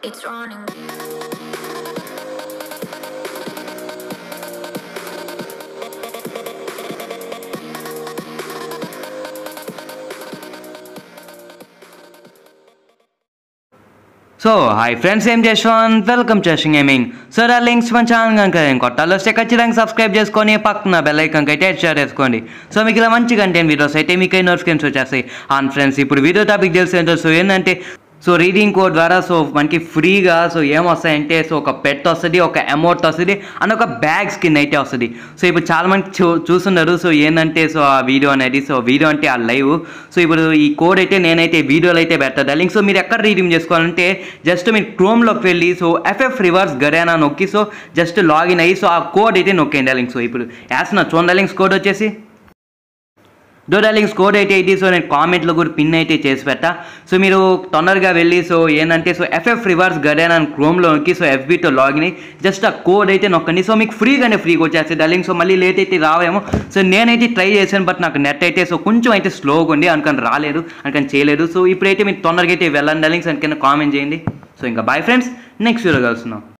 It's running. So hi friends ఏం చేసాం welcome చేసింగ్ గేమింగ్ సో ఆ లింక్స్ మన ఛానల్ కనుక ఏం కొట్టాలో వస్తే ఖచ్చితంగా సబ్స్క్రైబ్ చేసుకొని పక్కన బెల్ ఐకాన్ అయితే షేర్ చేసుకోండి సో మీకు ఇలా మంచి కంటెంట్ వీడియోస్ అయితే మీకు నోటిఫికేషన్స్ వచ్చేస్తాయి అండ్ ఫ్రెండ్స్ ఇప్పుడు వీడియో టాపిక్ తెలిసి ఏంటో సో ఏంటంటే సో రీడింగ్ కోడ్ ద్వారా సో మనకి ఫ్రీగా సో ఏం వస్తాయంటే సో ఒక పెట్ వస్తుంది ఒక అమౌంట్ వస్తుంది అండ్ ఒక బ్యాగ్ స్కిన్ అయితే వస్తుంది సో ఇప్పుడు చాలా మంది చూ చూస్తున్నారు సో ఏంటంటే సో ఆ వీడియో అనేది సో వీడియో అంటే ఆ లైవ్ సో ఇప్పుడు ఈ కోడ్ అయితే నేనైతే వీడియోలో అయితే పెడతా లింక్ సో మీరు ఎక్కడ రీడింగ్ చేసుకోవాలంటే జస్ట్ మీరు క్రోమ్లోకి వెళ్ళి సో ఎఫ్ఎఫ్ రివర్స్ గరేనా నొక్కి సో జస్ట్ లాగిన్ అయ్యి సో ఆ కోడ్ అయితే నొక్కేయండి లింక్ సో ఇప్పుడు వేస్తున్నా చూడండి లింక్స్ కోడ్ వచ్చేసి డోడాలింగ్స్ కోడ్ అయితే ఇది సో నేను కామెంట్లో కూడా పిన్ అయితే చేసి పెట్టా సో మీరు తొందరగా వెళ్ళి సో ఏంటంటే సో ఎఫ్ఎఫ్ రివర్స్ గడేన్ అని క్రోమ్లోకి సో ఎఫ్బీతో లాగిన్ అయ్యి జస్ట్ ఆ కోడ్ అయితే నొక్కండి సో మీకు ఫ్రీగానే ఫ్రీగా వచ్చేస్తుంది డార్లింగ్ సో మళ్ళీ లేట్ అయితే రావేమో సో నేనైతే ట్రై చేశాను బట్ నాకు నెట్ అయితే సో కొంచెం అయితే స్లోగా ఉంది అనుకని రాలేదు అనుకని చేయలేదు సో ఇప్పుడైతే మీరు తొందరగా అయితే వెళ్ళండి డార్లింగ్స్ అనుకన్నా కామెంట్ చేయండి సో ఇంకా బాయ్ ఫ్రెండ్స్ నెక్స్ట్ వీడియో కలుస్తున్నాం